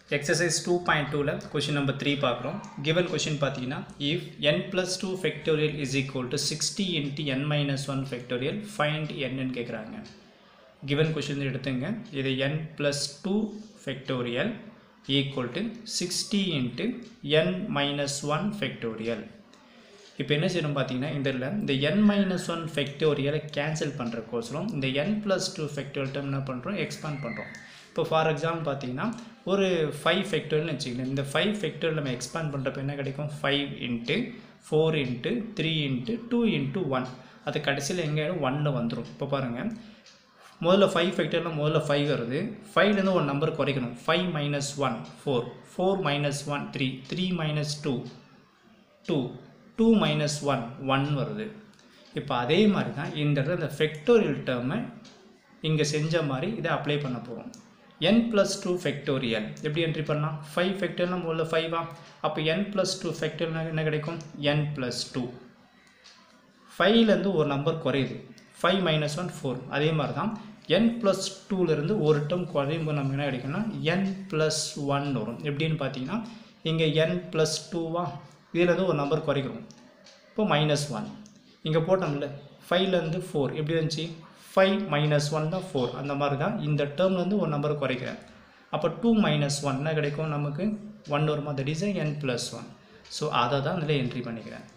exercise two point டூவில் question number three பார்க்குறோம் given question பார்த்தீங்கன்னா if n plus two factorial is equal to sixty into n minus one factorial find என்னன்னு கேட்குறாங்க given question எடுத்துங்க இது n plus two factorial equal to sixty into n minus one factorial இப்போ என்ன செய்யணும் பார்த்தீங்கன்னா இதில் இந்த என் மைனஸ் ஒன் ஃபெக்டோரியலை கேன்சல் பண்ணுறக்கோசரம் இந்த n plus two factorial term என்ன பண்ணுறோம் எக்ஸ்பேண்ட் பண்ணுறோம் இப்போ ஃபார் எக்ஸாம்பிள் பார்த்தீங்கன்னா ஒரு ஃபைவ் ஃபெக்டோரியல்னு வச்சுக்கணும் இந்த ஃபைவ் ஃபெக்டோரியல் நம்ம எக்ஸ்பேண்ட் பண்ணுறப்ப என்ன கிடைக்கும் five into four into three into two into one அது கடைசியில் எங்கே ஒன்னில் வந்துடும் இப்போ பாருங்கள் முதல்ல ஃபைவ் ஃபெக்டர்னால் முதல்ல ஃபைவ் வருது ஃபைவ்லேருந்து ஒரு நம்பர் குறைக்கணும் five minus one four four minus one three three minus two two two minus one one வருது இப்போ அதே மாதிரி தான் இந்த இடத்துல இந்த ஃபெக்டோரியல் டேர்மை இங்கே செஞ்ச மாதிரி இதை அப்ளை பண்ண போகிறோம் என் ப்ளஸ் டூ ஃபெக்டோரியல் எப்படி என்ட்ரி பண்ணலாம் ஃபைவ் ஃபெக்டர்னால் முதல்ல ஃபைவா அப்போ என் ப்ளஸ் டூ ஃபெக்டோரியல் என்ன கிடைக்கும் என் ப்ளஸ் டூ ஃபைவ்லேருந்து ஒரு நம்பர் குறையுது ஃபைவ் மைனஸ் ஒன் ஃபோர் அதே மாதிரி தான் என் ப்ளஸ் டூலேருந்து ஒரு டேர்ம் குறையும் போது நமக்கு என்ன கிடைக்கும்னா என் ப்ளஸ் ஒன் வரும் எப்படின்னு பார்த்தீங்கன்னா இங்கே என் ப்ளஸ் டூவா இதுலேருந்து ஒரு நம்பர் குறைக்கிறோம் இப்போ மைனஸ் ஒன் இங்கே போட்டோம்ல ஃபைவ்லேருந்து ஃபோர் எப்படி இருந்துச்சு ஃபைவ் மைனஸ் ஒன் தான் ஃபோர் அந்த மாதிரி தான் இந்த டேர்ம்லேருந்து ஒரு நம்பர் குறைக்கிறேன் அப்போ டூ மைனஸ் ஒன் என்ன கிடைக்கும் நமக்கு ஒன் வருமா that is n plus one so அதை தான் இதில் என்ட்ரி பண்ணிக்கிறேன்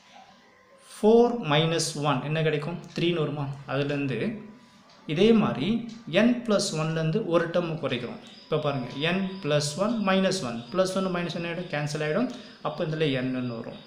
ஃபோர் மைனஸ் ஒன் என்ன கிடைக்கும் த்ரீன்னு வருமா அதுலேருந்து இதே மாதிரி என் ப்ளஸ் ஒன்லேருந்து ஒரு டேர்ம் குறைக்கிறோம் இப்போ பாருங்கள் n plus one minus one plus one minus one ஆகிடும் கேன்சல் ஆகிடும் அப்போ இதில் என்னன்னு வரும்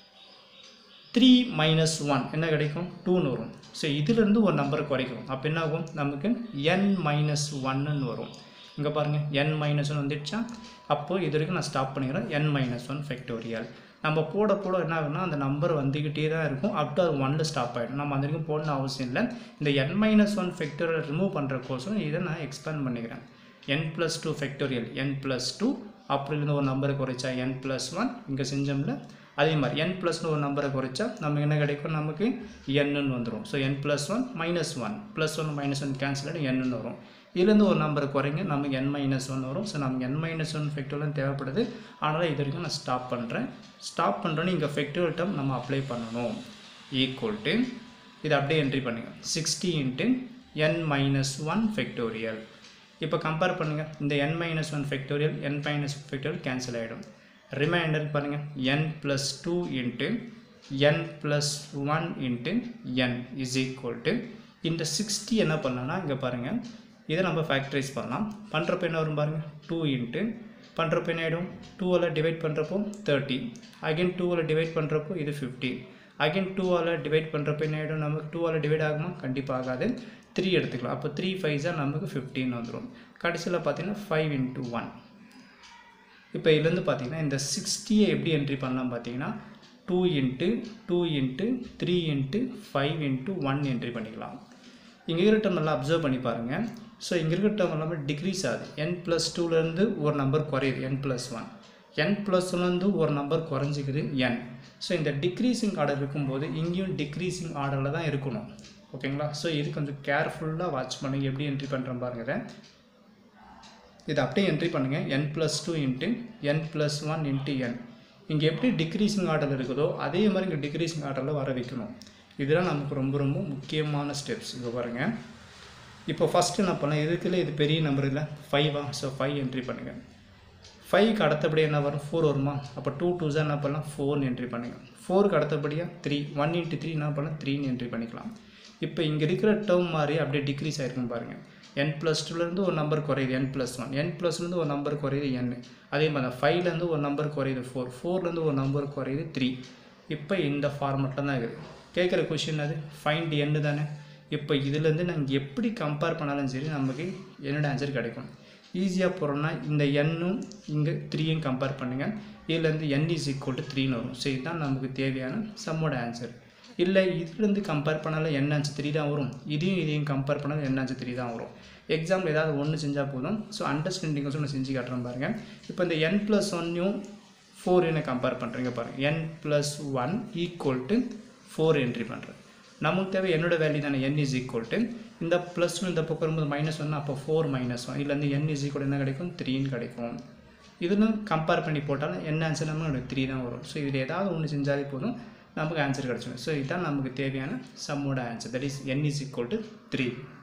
த்ரீ மைனஸ் ஒன் என்ன கிடைக்கும் டூன்னு வரும் ஸோ இதுலேருந்து ஒரு நம்பர் குறைக்கிறோம் அப்போ என்ன ஆகும் நமக்கு என் மைனஸ் ஒன்னு வரும் இங்கே பாருங்கள் என் மைனஸ் ஒன் வந்துடுச்சா அப்போது இது வரைக்கும் நான் ஸ்டாப் பண்ணிக்கிறேன் என் மைனஸ் ஒன் ஃபெக்டோரியல் நம்ம போட போட என்ன ஆகும்னா அந்த நம்பர் வந்துக்கிட்டே தான் இருக்கும் அப் டு அது ஒன்னில் ஸ்டாப் ஆகிடும் நம்ம அந்த வரைக்கும் போடணும் அவசியம் இல்லை இந்த n minus one factorial remove பண்ணுறக்கோசம் இதை நான் எக்ஸ்பேண்ட் பண்ணிக்கிறேன் n plus two factorial n plus two அப்படிலேருந்து ஒரு நம்பரை குறைச்சா என் ப்ளஸ் ஒன் இங்கே செஞ்சோம்ல அதே மாதிரி என் ப்ளஸ்னு ஒரு நம்பரை குறைச்சா நமக்கு என்ன கிடைக்கும் நமக்கு என்னன்னு வந்துடும் so n plus one minus one plus one minus one cancel ஆகிடும் என்னன்னு வரும் இதுலேருந்து ஒரு நம்பரை குறைங்க நமக்கு என் மைனஸ் ஒன் வரும் ஸோ நமக்கு என் மைனஸ் ஒன் ஃபெக்டோரியல் தேவைப்படுது அதனால் இது வரைக்கும் நான் ஸ்டாப் பண்ணுறேன் ஸ்டாப் பண்ணுறோன்னு இங்கே ஃபெக்டோரியல் டேர்ம் நம்ம அப்ளை பண்ணணும் ஈக்குவல் டு இதை அப்படியே என்ட்ரி பண்ணுங்கள் sixty into n minus one factorial இப்போ கம்பேர் பண்ணுங்கள் இந்த n minus one factorial n minus factorial cancel ஆகிடும் ரிமைண்டர் பாருங்கள் n plus two into n plus one into n is equal to இந்த sixty என்ன பண்ணலாம்னா இங்கே பாருங்கள் இதை நம்ம ஃபேக்டரைஸ் பண்ணலாம் பண்ணுறப்ப என்ன வரும் பாருங்கள் டூ இன்ட்டு பண்ணுறப்ப என்ன ஆகிடும் டூவால் டிவைட் பண்ணுறப்போ தேர்ட்டி அகைன் டூவால் டிவைட் பண்ணுறப்போ இது ஃபிஃப்டி அகைன் டூவால் டிவைட் பண்ணுறப்ப என்ன ஆகிடும் நமக்கு டூவால் டிவைட் ஆகுமா கண்டிப்பாக ஆகாது த்ரீ எடுத்துக்கலாம் அப்போ த்ரீ ஃபைவ்ஸாக நமக்கு ஃபிஃப்டின் வந்துடும் கடைசியில் பார்த்தீங்கன்னா ஃபைவ் இன்ட்டு ஒன் இப்போ இதுலேருந்து பார்த்தீங்கன்னா இந்த சிக்ஸ்டியை எப்படி என்ட்ரி பண்ணலாம் பார்த்தீங்கன்னா two into two into three into five into one entry பண்ணிக்கலாம் இங்கே இருக்கிற டேர்ம் நல்லா அப்சர்வ் பண்ணி பாருங்கள் ஸோ இங்கே இருக்கிற டேர்ம் எல்லாமே டிக்ரீஸ் ஆகுது என் ப்ளஸ் டூலேருந்து ஒரு நம்பர் குறையுது n plus one n plus ஒன்லேருந்து ஒரு நம்பர் குறைஞ்சிக்குது என் ஸோ இந்த டிக்ரீசிங் ஆர்டர் இருக்கும்போது இங்கேயும் டிக்ரீசிங் ஆர்டரில் தான் இருக்கணும் ஓகேங்களா ஸோ இது கொஞ்சம் கேர்ஃபுல்லாக வாட்ச் பண்ணுங்கள் எப்படி என்ட்ரி பண்ணுறேன் பாருங்கள் இதை அப்படியே என்ட்ரி பண்ணுங்கள் n plus two into n plus one into n இங்கே எப்படி டிக்ரீசிங் ஆர்டர் இருக்குதோ அதே மாதிரி இங்கே டிக்ரீசிங் ஆர்டரில் வர வைக்கணும் இதெல்லாம் நமக்கு ரொம்ப ரொம்ப முக்கியமான ஸ்டெப்ஸ் இங்கே பாருங்கள் இப்போ ஃபஸ்ட்டு என்ன பண்ணலாம் இதுக்குள்ள இது பெரிய நம்பர் இல்லை ஃபைவா ஸோ ஃபைவ் என்ட்ரி பண்ணுங்கள் ஃபைவ்க்கு அடுத்தபடி என்ன வரும் ஃபோர் வருமா அப்போ டூ டூஸாக என்ன பண்ணலாம் ஃபோர்னு என்ட்ரி பண்ணுங்கள் ஃபோருக்கு அடுத்தபடியாக த்ரீ ஒன் இன்ட்டு த்ரீ என்ன பண்ணலாம் த்ரீன்னு என்ட்ரி பண்ணிக்கலாம் இப்போ இங்கே இருக்கிற டேர்ம் மாதிரி அப்படியே டிக்ரீஸ் ஆகிருக்கும் பாருங்கள் என் ப்ளஸ் டூலேருந்து ஒரு நம்பர் குறையுது என் ப்ளஸ் ஒன் என் ப்ளஸ்லேருந்து ஒரு நம்பர் குறையுது என் அதே மாதிரி தான் ஃபைவ்லேருந்து ஒரு நம்பர் குறையுது ஃபோர் ஃபோர்லேருந்து ஒரு நம்பர் குறையுது த்ரீ இப்போ இந்த ஃபார்மெட்டில் தான் இருக்குது கேட்குற கொஷின் அது ஃபைண்ட் எண்டு தானே இப்போ இதுலேருந்து நாங்கள் எப்படி கம்பேர் பண்ணாலும் சரி நமக்கு என்னோட ஆன்சர் கிடைக்கும் ஈஸியாக போகிறோம்னா இந்த எண்ணும் இங்கே த்ரீயும் கம்பேர் பண்ணுங்கள் இதுலேருந்து என் இஸ் ஈக்குவல் டு த்ரீன்னு வரும் ஸோ இதுதான் நமக்கு தேவையான சம்மோட ஆன்சர் இல்லை இதுலேருந்து கம்பேர் பண்ணாலும் என்ன ஆச்சு த்ரீ தான் வரும் இதையும் இதையும் கம்பேர் பண்ணாலும் என்ன ஆச்சு த்ரீ தான் வரும் எக்ஸாம்பிள் ஏதாவது ஒன்று செஞ்சால் போதும் ஸோ அண்டர்ஸ்டாண்டிங் வந்து நான் செஞ்சு காட்டுறேன் பாருங்கள் இப்போ இந்த என் ப்ளஸ் ஒன்னையும் ஃபோர் என்ன கம்பேர் பண்ணுறீங்க பாருங்கள் n plus one equal to four entry பண்ணுறேன் நமக்கு தேவை என்னோட வேல்யூ தானே என் இஸ் ஈக்குவல் டு இந்த ப்ளஸ் இந்த பக்கம் வரும்போது மைனஸ் ஒன்று அப்போ ஃபோர் மைனஸ் ஒன் இதுலேருந்து என் இஸ் ஈக்குவல் என்ன கிடைக்கும் த்ரீன்னு கிடைக்கும் இதுன்னு கம்பேர் பண்ணி போட்டாலும் என்ன ஆன்சர் நமக்கு த்ரீ தான் வரும் ஸோ இதில் ஏதாவது ஒன்று செஞ்சாலே போதும் நமக்கு ஆன்சர் கிடச்சிடும் ஸோ இதுதான் நமக்கு தேவையான சம்மோட answer that is n is equal to three